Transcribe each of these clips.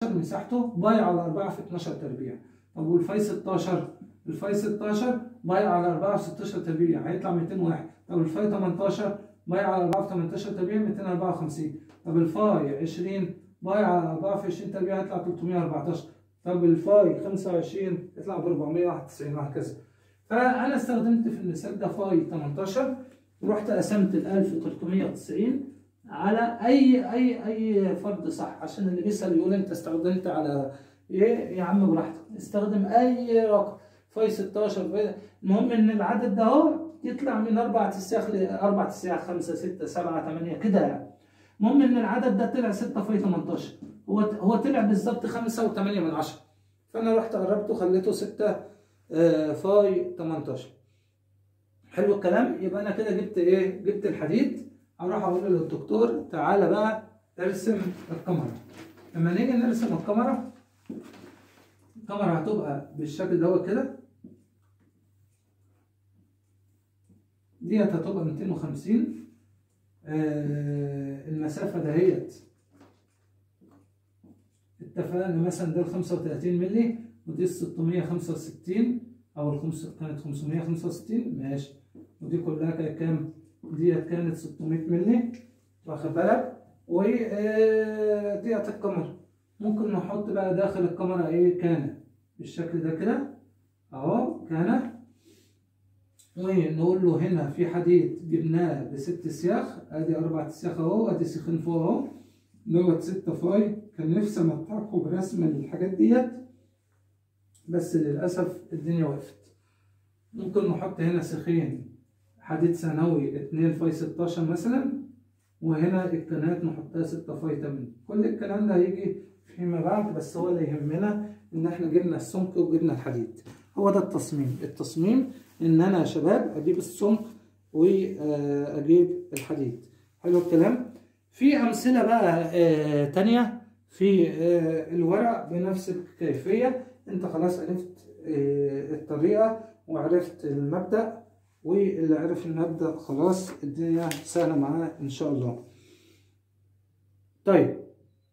مساحته باي على 4 في 12 تربيع طب والفاي 16 الفاي 16 باي على 4 في 16 تربيع هيطلع 201 طب الفاي 18 باي على 4 في 18 تربيع 254 طب الفاي 20 باي على 4 في 20 تربيع هيطلع 314 طب الفاي 25 يطلع ب 491 وهكذا فانا استخدمت في المثال ده فاي 18 ورحت قسمت ال 1390 على اي اي اي فرد صح عشان اللي بيسال يقول انت استخدمت على ايه يا عم براحتك استخدم اي رقم فاي 16 فاي المهم ان العدد ده اهو يطلع من اربع تسياخ ل 4 تسياخ 5 6 7 8 كده يعني المهم ان العدد ده طلع 6 فاي 18 هو هو طلع بالظبط 5 و8 من 10 فانا رحت قربته خليته 6 آه، فاي 18 حلو الكلام يبقى انا كده جبت ايه جبت الحديد اروح اقول للدكتور تعالى بقى ارسم الكاميرا لما نيجي نرسم الكاميرا الكاميرا هتبقى بالشكل دوت كده ديت هتبقى 250 آه المسافة دهيت اتفقنا مثلا ده ال 35 مللي ودي ال 665 او الخمس كانت 565 ماشي ودي كلها كانت كام؟ ديت كانت 600 مللي واخد بالك؟ وديت الكاميرا ممكن نحط بقى داخل الكاميرا ايه كان بالشكل ده كده اهو كان ونقول له هنا في حديد جبناه بست سياخ ادي اربع سياخ اهو ادي سيخين فوق اهو دوت ستة فاي كان نفسي امتعكم برسم الحاجات ديت بس للاسف الدنيا وقفت ممكن نحط هنا سيخين حديد ثانوي اتنين فاي 16 مثلا وهنا الكنات نحطها 6 فاي 8 كل الكلام ده هيجي فيما بعد بس هو اللي يهمنا ان احنا جبنا السمك وجبنا الحديد هو ده التصميم التصميم ان انا يا شباب اجيب السمك واجيب الحديد حلو الكلام في امثله بقى آه تانية في آه الورق بنفس الكيفيه انت خلاص عرفت آه الطريقه وعرفت المبدا واللي عرف المبدا خلاص الدنيا سهله معاه ان شاء الله طيب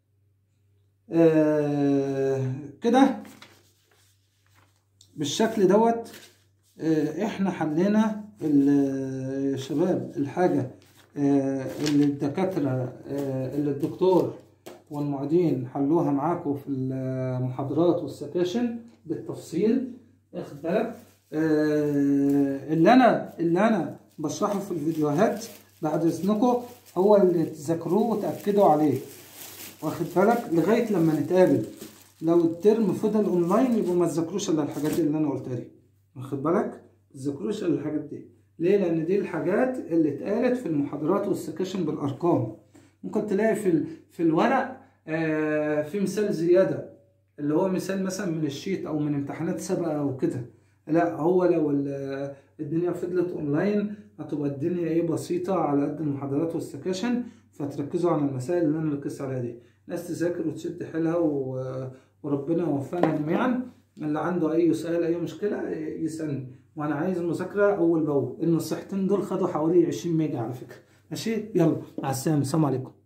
آه كده بالشكل دوت آه احنا حلينا يا شباب الحاجة آه اللي الدكاترة آه اللي الدكتور والمعيدين حلوها معاكم في المحاضرات والسكاشن بالتفصيل واخد بالك اللي انا اللي انا بشرحه في الفيديوهات بعد اذنكم هو اللي تذاكروه وتاكدوا عليه واخد بالك لغايه لما نتقابل لو الترم فضل اونلاين يبقوا ما تذاكروش الا الحاجات اللي انا قلتها دي واخد بالك ما تذاكروش الا الحاجات دي ليه لان دي الحاجات اللي اتقالت في المحاضرات والسكاشن بالارقام ممكن تلاقي في في الورق آه في مثال زياده اللي هو مثال مثلا من الشيت او من امتحانات سابقه او كده لا هو لو الدنيا فضلت اونلاين هتبقى الدنيا ايه بسيطه على قد المحاضرات والسكاشن فتركزوا على المسائل اللي انا ركزت عليها دي ناس تذاكر وتشد حيلها و... وربنا يوفقنا جميعا اللي عنده اي سؤال اي مشكله يسالني وانا عايز المذاكره اول باول النصيحتين دول خدوا حوالي 20 ميجا على فكره ماشي يلا مع السلامه السلام عليكم